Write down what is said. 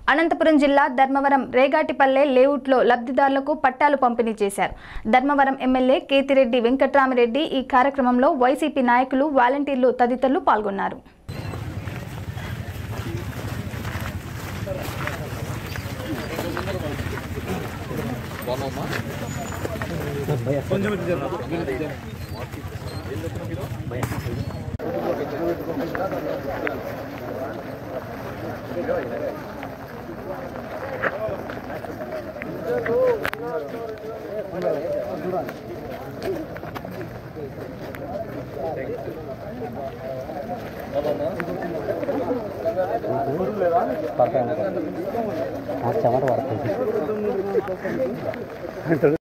అనంతపురం జిల్లా ధర్మవరం రేగాటిపల్లె లేఅవుట్లో లబ్ధిదారులకు పట్టాలు పంపిణీ చేశారు ధర్మవరం ఎమ్మెల్యే కేతిరెడ్డి వెంకట్రామరెడ్డి ఈ కార్యక్రమంలో వైసీపీ నాయకులు వాలంటీర్లు తదితరులు పాల్గొన్నారు పడతాయి నాకు చెమట పడుతుంది